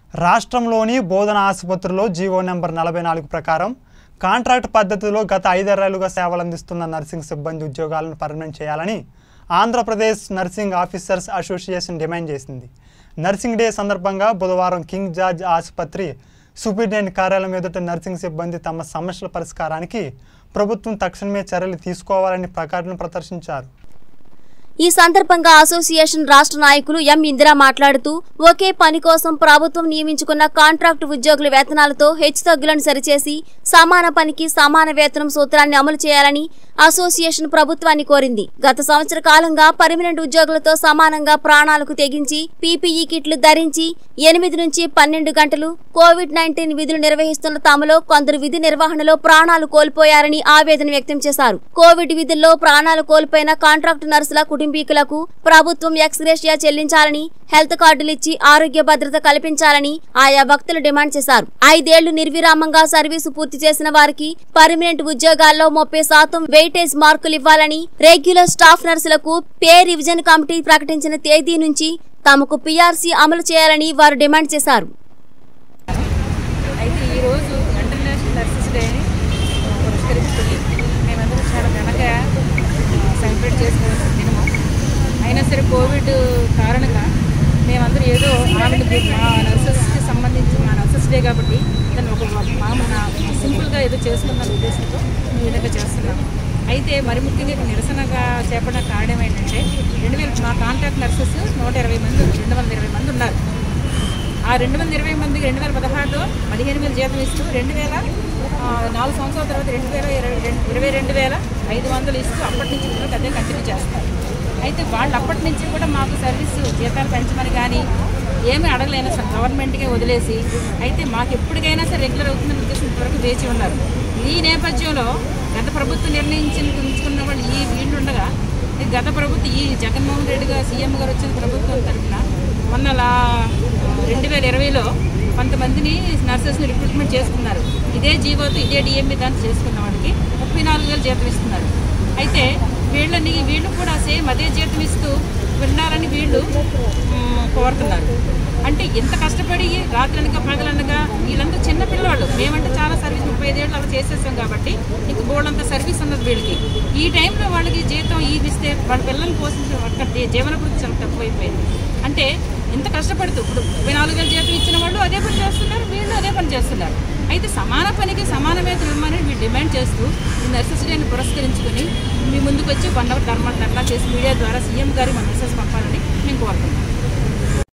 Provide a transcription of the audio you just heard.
రాష్ట్రంలోని బోధన ఆసుపత్రిలో జీవో నెంబర్ నలభై నాలుగు ప్రకారం కాంట్రాక్ట్ పద్ధతిలో గత ఐదేళ్లుగా సేవలందిస్తున్న నర్సింగ్ సిబ్బంది ఉద్యోగాలను పర్మనెంట్ చేయాలని Andhra Pradesh nursing officers association demand చేసింది నర్సింగ్ డే సందర్భంగా బుధవారం కింగ్ జార్జ్ ఆసుపత్రి సూపరింటెండెంట్ కార్యాలయం ఎదుట నర్సింగ్ సిబ్బంది తమ సమస్యల పరిష్కారానికి ప్రభుత్వం తక్షణమే చర్యలు తీసుకోవాలని ప్రకటన ప్రదర్శించారు ఈ సందర్భంగా అసోసియేషన్ రాష్ట్ర నాయకులు ఎం ఇందిరా మాట్లాడుతూ ఒకే పని కోసం ప్రభుత్వం నియమించుకున్న కాంట్రాక్టు ఉద్యోగుల వేతనాలతో హెచ్చుతగ్గులను సరిచేసి సమాన పనికి సమాన వేతనం సూత్రాన్ని అమలు చేయాలని అసోసియేషన్ ప్రభుత్వాన్ని కోరింది గత సంవత్సర కాలంగా పర్మనెంట్ ఉద్యోగులతో సమానంగా ప్రాణాలకు తెగించి పీపీఈ కిట్లు ధరించి ఎనిమిది నుంచి పన్నెండు గంటలు కోవిడ్ నైన్టీన్ విధులు నిర్వహిస్తున్న తమలో కొందరు విధి నిర్వహణలో ప్రాణాలు కోల్పోయారని ఆవేదన వ్యక్తం చేశారు కోవిడ్ విధుల్లో ప్రాణాలు కోల్పోయిన కాంట్రాక్టు నర్సుల కుటుంబీకులకు ప్రభుత్వం ఎక్స్గ్రేషియా చెల్లించాలని హెల్త్ కార్డులు ఇచ్చి ఆరోగ్య భద్రత కల్పించాలని ఆయా వక్తలు డిమాండ్ చేశారు ఐదేళ్లు నిర్విరామంగా సర్వీసు పూర్తి చేసిన వారికి పర్మనెంట్ ఉద్యోగాల్లో ముప్పై శాతం వెయిటేజ్ మార్కులు ఇవ్వాలని రెగ్యులర్ స్టాఫ్ నర్సులకు పే రివిజన్ కమిటీ ప్రకటించిన తేదీ నుంచి తమకు పీఆర్సీ అమలు చేయాలని వారు డిమాండ్ చేశారు అయితే ఈరోజు ఇంటర్నేషనల్ నర్సెస్ డేని పురస్కరించుకుని మేమందరం చాలా ఘనంగా సెలబ్రేట్ చేసుకోవాల్సిన దినము అయినా సరే కోవిడ్ కారణంగా మేమందరం ఏదో ఆవిడ మా నర్సెస్కి సంబంధించి మా నర్సెస్ డే కాబట్టి దాన్ని ఒక మామూలు సింపుల్గా ఏదో చేసుకుందాం ఉద్దేశంతో ఈ విధంగా చేస్తున్నాము అయితే మరి ముఖ్యంగా ఇది నిరసనగా చేపట్టిన కారణం ఏంటంటే రెండు వేల మా కాంట్రాక్ట్ నర్సెస్ నూట ఇరవై మంది రెండు వందల ఇరవై మంది ఉన్నారు ఆ రెండు వందల ఇరవై మందికి రెండు వేల పదహారులో పదిహేను వేల జీతం ఇస్తూ రెండు వేల ఆ, నాలుగు సంవత్సరాల తర్వాత రెండు వేల ఇరవై రెండు ఇరవై రెండు వేల ఐదు వందలు ఇస్తూ అప్పటి నుంచి కూడా అదే కంటిన్యూ చేస్తారు అయితే వాళ్ళు అప్పటి నుంచి కూడా మాకు సర్వీస్ జీతాలు పెంచమని కానీ ఏమీ అడగలేని సార్ గవర్నమెంట్కే వదిలేసి అయితే మాకు ఎప్పటికైనా సరే రెగ్యులర్ అవుతుందని ఉద్దేశం ఇంతవరకు వేచి ఉన్నారు ఈ నేపథ్యంలో గత ప్రభుత్వం నిర్ణయించిన ఉంచుకున్న వాళ్ళు ఈ వీళ్ళుండగా ఈ గత ప్రభుత్వం ఈ జగన్మోహన్ రెడ్డి గారు సీఎం గారు వచ్చిన ప్రభుత్వం తరఫున మొన్న లా రెండు వేల ఇరవైలో కొంతమందిని నర్సెస్ని రిక్రూట్మెంట్ చేసుకున్నారు ఇదే జీవోతో ఇదే డిఎంఈ దాన్ని చేసుకున్న వాళ్ళకి ముప్పై నాలుగు వేలు జీతం ఇస్తున్నారు అయితే వీళ్ళని వీళ్ళు కూడా సేమ్ అదే జీతం ఇస్తూ విన్నారని వీళ్ళు మ్, కోరుతున్నారు అంటే ఇంత కష్టపడి రాత్రనగా పగలనగా వీళ్ళంతా చిన్న పిల్లవాళ్ళు మేమంటే చాలా సర్వీస్ ముప్పై ఐదేళ్ళు అలా చేసేసాం కాబట్టి ఇంక బోర్డంత సర్వీస్ ఉన్నది వీళ్ళకి ఈ టైంలో వాళ్ళకి జీతం ఇది ఇస్తే వాళ్ళ పిల్లల్ని పోషించడం అక్కడ జీవన వృత్తి చాలా తక్కువైపోయింది అంటే ఇంత కష్టపడుతూ ఇప్పుడు ముప్పై నాలుగు వేలు జీతం ఇచ్చిన వాళ్ళు అదే పని చేస్తున్నారు వీళ్ళు అదే పని చేస్తున్నారు అయితే సమాన పనికి సమాన వేతనం ఇవ్వమని వీళ్ళు డిమాండ్ చేస్తూ ఈ నర్సెస్ డేని పురస్కరించుకొని మీ ముందుకు వచ్చి వన్ అవర్ ధర్మ ధర్నా చేసి మీడియా ద్వారా సీఎం గారి మా మెసేజ్ పంపాలని మేము కోరుతున్నాం